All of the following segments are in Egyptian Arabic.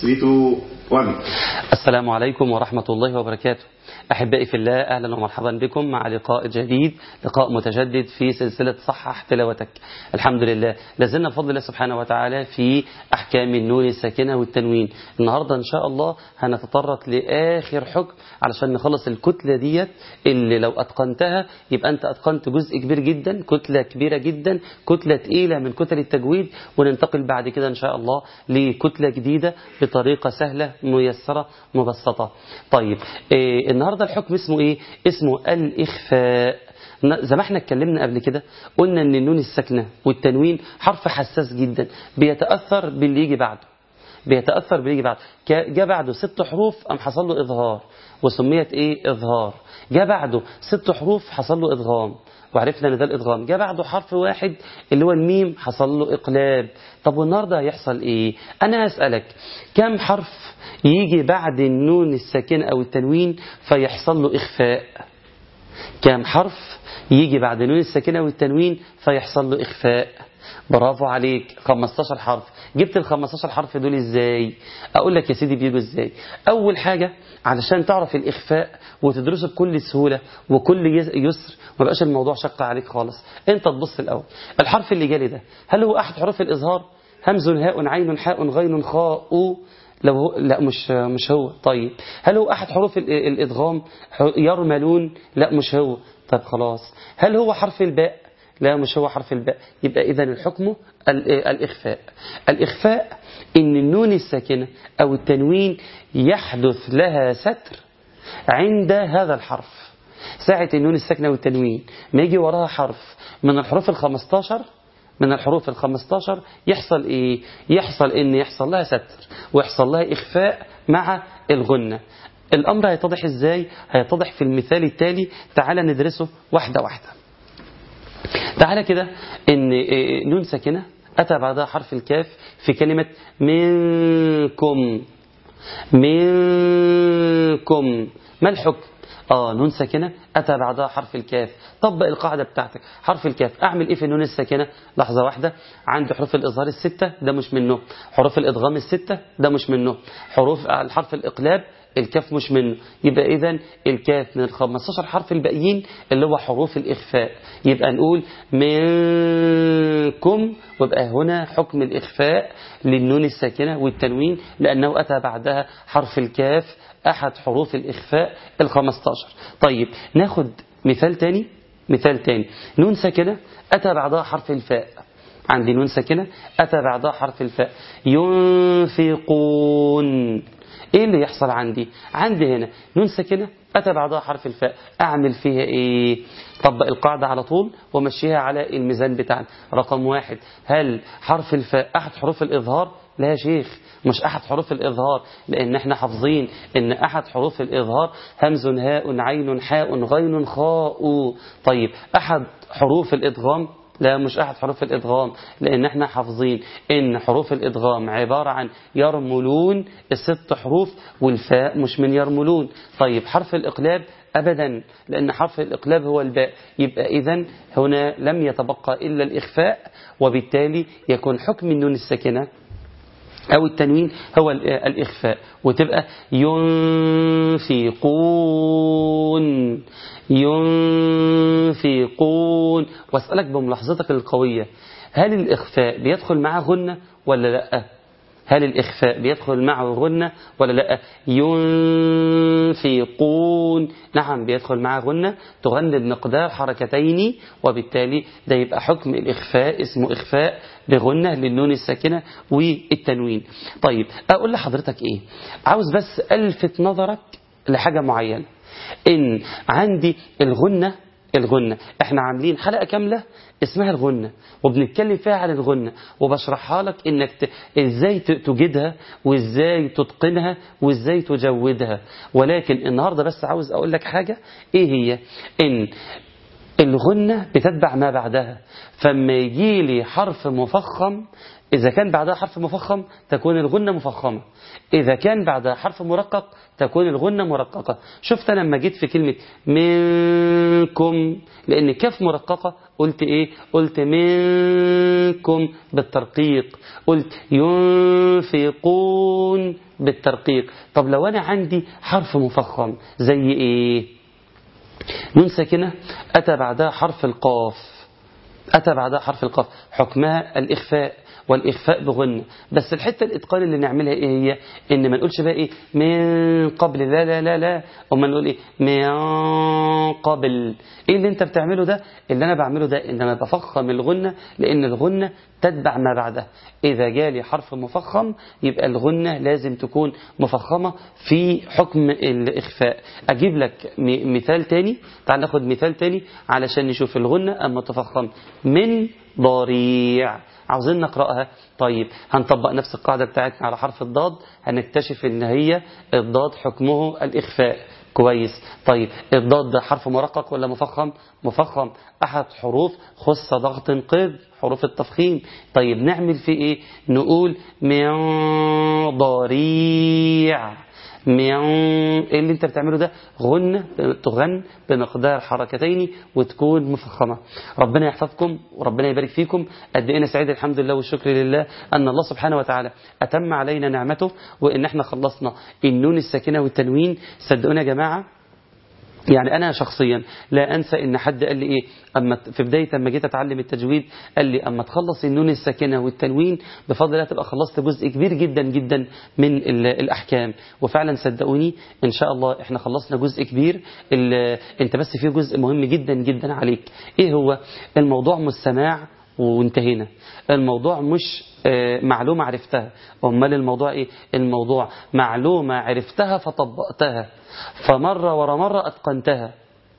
السلام عليكم ورحمة الله وبركاته أحبائي في الله أهلا ومرحبا بكم مع لقاء جديد لقاء متجدد في سلسلة صحح تلاوتك الحمد لله لازلنا بفضل الله سبحانه وتعالى في أحكام النون الساكنة والتنوين النهاردة إن شاء الله هنتطرق لآخر حكم علشان نخلص الكتلة ديت اللي لو أتقنتها يبقى أنت أتقنت جزء كبير جدا كتلة كبيرة جدا كتلة تقيلة من كتل التجويد وننتقل بعد كده إن شاء الله لكتلة جديدة بطريقة سهلة ميسرة مبسطة طيب إيه النهاردة الحكم اسمه ايه اسمه الإخفاء زي ما احنا اتكلمنا قبل كده قلنا ان النون الساكنة والتنوين حرف حساس جدا بيتأثر باللي يجي بعده بيتأثر باللي يجي بعده جاء بعده ست حروف أم حصل له إظهار وسميت ايه إظهار جاء بعده ست حروف حصل له إدغام وعرفنا ان ده الادغام جاء بعده حرف واحد اللي هو الميم حصل له اقلاب طب والنهارده هيحصل ايه انا اسالك كم حرف يجي بعد النون الساكنه او التنوين فيحصل له اخفاء كم حرف يجي بعد النون الساكنه والتنوين فيحصل له اخفاء برافو عليك 15 حرف جبت ال 15 حرف دول ازاي اقول لك يا سيدي بيجوا ازاي اول حاجة علشان تعرف الاخفاء وتدرسه بكل سهولة وكل يسر ما بقاش الموضوع شق عليك خالص انت تبص الاول الحرف اللي جالي ده هل هو احد حروف الاظهار همز هاء عين حاء غين خاء لو هو لا مش مش هو طيب هل هو احد حروف الادغام يرملون لا مش هو طيب خلاص هل هو حرف الباء لا مش هو حرف الباء يبقى إذا الحكم الإخفاء الإخفاء إن النون الساكنة أو التنوين يحدث لها ستر عند هذا الحرف ساعة النون الساكنة والتنوين ما يجي وراها حرف من الحروف الخمستاشر من الحروف الخمستاشر يحصل إيه يحصل إن يحصل لها ستر ويحصل لها إخفاء مع الغنة الأمر هيتضح إزاي هيتضح في المثال التالي تعال ندرسه واحدة واحدة تعالى كده ان نون ساكنة أتى بعدها حرف الكاف في كلمة منكم منكم ما الحكم آه نون ساكنة أتى بعدها حرف الكاف طبق القاعدة بتاعتك حرف الكاف أعمل إيه في النون الساكنة لحظة واحدة عندي حروف الإظهار الستة ده مش منه حروف الإدغام الستة ده مش منه حروف الحرف الإقلاب الكاف مش منه يبقى إذا الكاف من ال 15 حرف الباقيين اللي هو حروف الإخفاء يبقى نقول منكم ويبقى هنا حكم الإخفاء للنون الساكنة والتنوين لأنه أتى بعدها حرف الكاف أحد حروف الإخفاء ال 15 طيب ناخد مثال تاني مثال تاني نون ساكنة أتى بعدها حرف الفاء عندي نون ساكنة أتى بعدها حرف الفاء ينفقون ايه اللي يحصل عندي عندي هنا نون ساكنه اتى بعدها حرف الفاء اعمل فيها ايه طبق القاعده على طول ومشيها على الميزان بتاعنا رقم واحد هل حرف الفاء احد حروف الاظهار لا يا شيخ مش احد حروف الاظهار لان احنا حافظين ان احد حروف الاظهار همز هاء عين حاء غين خاء طيب احد حروف الادغام لا مش أحد حروف الإدغام لأن احنا حافظين إن حروف الإدغام عبارة عن يرملون الست حروف والفاء مش من يرملون طيب حرف الإقلاب أبدا لأن حرف الإقلاب هو الباء يبقى إذا هنا لم يتبقى إلا الإخفاء وبالتالي يكون حكم النون الساكنة أو التنوين هو الإخفاء وتبقى ينفقون ينفقون واسألك بملاحظتك القوية هل الإخفاء بيدخل معه غنة ولا لا هل الإخفاء بيدخل معه غنة ولا لا ينفقون نعم بيدخل معه غنة تغني بمقدار حركتين وبالتالي ده يبقى حكم الإخفاء اسمه إخفاء بغنة للنون الساكنة والتنوين طيب أقول لحضرتك إيه عاوز بس ألفت نظرك لحاجة معينة إن عندي الغنة الغنة احنا عاملين حلقة كاملة اسمها الغنة وبنتكلم فيها عن الغنة وبشرحها لك انك ت... ازاي تجدها وازاي تتقنها وازاي تجودها ولكن النهاردة بس عاوز اقول لك حاجة ايه هي ان الغنة بتتبع ما بعدها فما يجي لي حرف مفخم إذا كان بعدها حرف مفخم تكون الغنة مفخمة إذا كان بعدها حرف مرقق تكون الغنة مرققة شفت لما جيت في كلمة منكم لأن كاف مرققة قلت ايه قلت منكم بالترقيق قلت ينفقون بالترقيق طب لو انا عندي حرف مفخم زي ايه نون ساكنة أتى بعدها حرف القاف أتى بعدها حرف القاف حكمها الإخفاء والإخفاء بغنة بس الحتة الإتقان اللي نعملها إيه هي إن ما نقولش بقى إيه من قبل لا لا لا لا وما نقول إيه من قبل إيه اللي أنت بتعمله ده اللي أنا بعمله ده إن أنا بفخم الغنة لأن الغنة تتبع ما بعدها إذا جالي حرف مفخم يبقى الغنة لازم تكون مفخمة في حكم الإخفاء أجيب لك مثال تاني تعال ناخد مثال تاني علشان نشوف الغنة أما تفخم من ضريع عاوزين نقرأها طيب هنطبق نفس القاعدة بتاعتنا على حرف الضاد هنكتشف ان هي الضاد حكمه الإخفاء كويس طيب الضاد ده حرف مرقق ولا مفخم مفخم أحد حروف خص ضغط قذ حروف التفخيم طيب نعمل فيه ايه نقول من ضريع ميو ايه اللي انت بتعمله ده غنة تغن بمقدار حركتين وتكون مفخمة ربنا يحفظكم وربنا يبارك فيكم قد ايه انا سعيد الحمد لله والشكر لله ان الله سبحانه وتعالى اتم علينا نعمته وان احنا خلصنا النون الساكنة والتنوين صدقونا يا جماعة يعني أنا شخصيا لا أنسى إن حد قال لي إيه أما في بداية لما جيت أتعلم التجويد قال لي أما تخلص النون الساكنة والتنوين بفضل الله تبقى خلصت جزء كبير جدا جدا من الأحكام وفعلا صدقوني إن شاء الله إحنا خلصنا جزء كبير أنت بس فيه جزء مهم جدا جدا عليك إيه هو الموضوع مش سماع وانتهينا الموضوع مش معلومة عرفتها أمال الموضوع إيه الموضوع معلومة عرفتها فطبقتها فمرة ورا مرة أتقنتها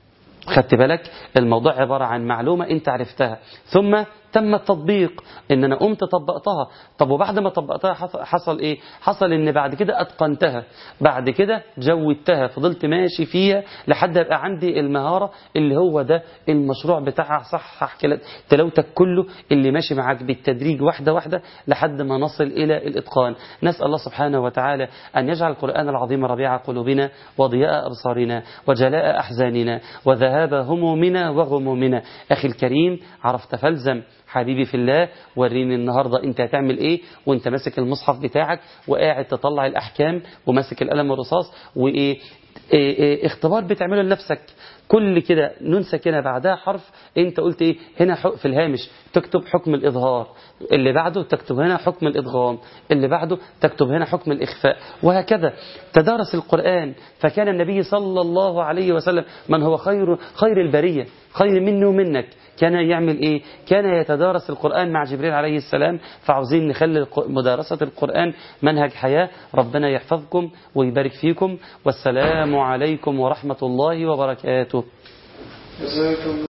خدت بالك الموضوع عبارة عن معلومة انت عرفتها ثم تم التطبيق ان انا قمت طبقتها طب وبعد ما طبقتها حصل ايه حصل ان بعد كده اتقنتها بعد كده جودتها فضلت ماشي فيها لحد يبقى عندي المهارة اللي هو ده المشروع بتاعها صحح تلاوتك كله اللي ماشي معاك بالتدريج واحدة واحدة لحد ما نصل الى الاتقان نسأل الله سبحانه وتعالى ان يجعل القرآن العظيم ربيع قلوبنا وضياء ابصارنا وجلاء احزاننا وذهاب همومنا وغمومنا اخي الكريم عرفت فالزم حبيبي في الله وريني النهاردة انت هتعمل ايه وانت ماسك المصحف بتاعك وقاعد تطلع الاحكام وماسك القلم والرصاص وايه إيه إيه اختبار بتعمله لنفسك كل كده نون ساكنه بعدها حرف انت قلت ايه هنا في الهامش تكتب حكم الاظهار اللي بعده تكتب هنا حكم الادغام اللي بعده تكتب هنا حكم الاخفاء وهكذا تدارس القران فكان النبي صلى الله عليه وسلم من هو خير خير البريه خير مني ومنك كان يعمل ايه كان يتدارس القرآن مع جبريل عليه السلام فعاوزين نخلي مدارسة القرآن منهج حياة ربنا يحفظكم ويبارك فيكم والسلام عليكم ورحمة الله وبركاته